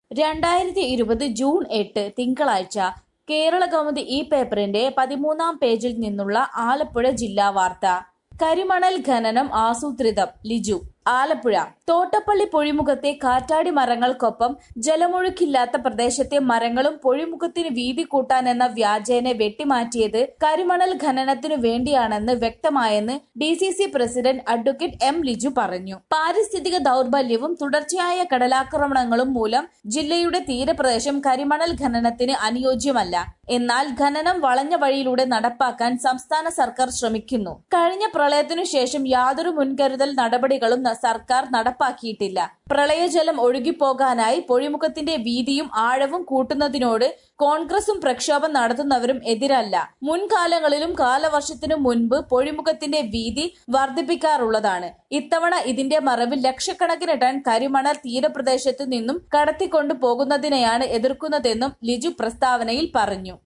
രണ്ടായിരത്തി ഇരുപത് ജൂൺ എട്ട് തിങ്കളാഴ്ച കേരള കൗമുദി ഈ പേപ്പറിന്റെ പതിമൂന്നാം പേജിൽ നിന്നുള്ള ആലപ്പുഴ ജില്ലാ വാർത്ത കരിമണൽ ഖനനം ആസൂത്രിതം ലിജു ആലപ്പുഴ തോട്ടപ്പള്ളി പൊഴിമുഖത്തെ കാറ്റാടി മരങ്ങൾക്കൊപ്പം ജലമൊഴുക്കില്ലാത്ത പ്രദേശത്തെ മരങ്ങളും പൊഴിമുഖത്തിന് വീതി കൂട്ടാനെന്ന വ്യാജേന വെട്ടിമാറ്റിയത് കരിമണൽ ഖനനത്തിനു വേണ്ടിയാണെന്ന് വ്യക്തമായെന്ന് D C C president advocate M Liju പറഞ്ഞു പാരിസ്ഥിതിക ദൗർബല്യവും തുടർച്ചയായ കടലാക്രമണങ്ങളും മൂലം ജില്ലയുടെ തീരപ്രദേശം കരിമണൽ ഖനനത്തിന് അനുയോജ്യമല്ല എന്നാൽ ഖനനം വളഞ്ഞ വഴിയിലൂടെ നടപ്പാക്കാൻ സംസ്ഥാന സർക്കാർ ശ്രമിക്കുന്നു കഴിഞ്ഞ പ്രളയത്തിനു ശേഷം യാതൊരു മുൻകരുതൽ നടപടികളും ന- സർക്കാർ നടപ്പാക്കിയിട്ടില്ല പ്രളയജലം ഒഴുകിപ്പോകാനായി പൊഴിമുഖത്തിന്റെ വീതിയും ആഴവും കൂട്ടുന്നതിനോട് കോൺഗ്രസും പ്രക്ഷോഭം നടത്തുന്നവരും എതിരല്ല മുൻകാലങ്ങളിലും കാലവർഷത്തിനു മുൻപ് പൊഴിമുഖത്തിന്റെ വീതി വർദ്ധിപ്പിക്കാറുള്ളതാണ് ഇത്തവണ ഇതിന്റെ മറവിൽ ലക്ഷക്കണക്കിന് ടൺ കരിമണൽ തീരപ്രദേശത്തു നിന്നും കടത്തിക്കൊണ്ടു പോകുന്നതിനെയാണ് എതിർക്കുന്നതെന്നും ലിജു പ്രസ്താവനയിൽ പറഞ്ഞു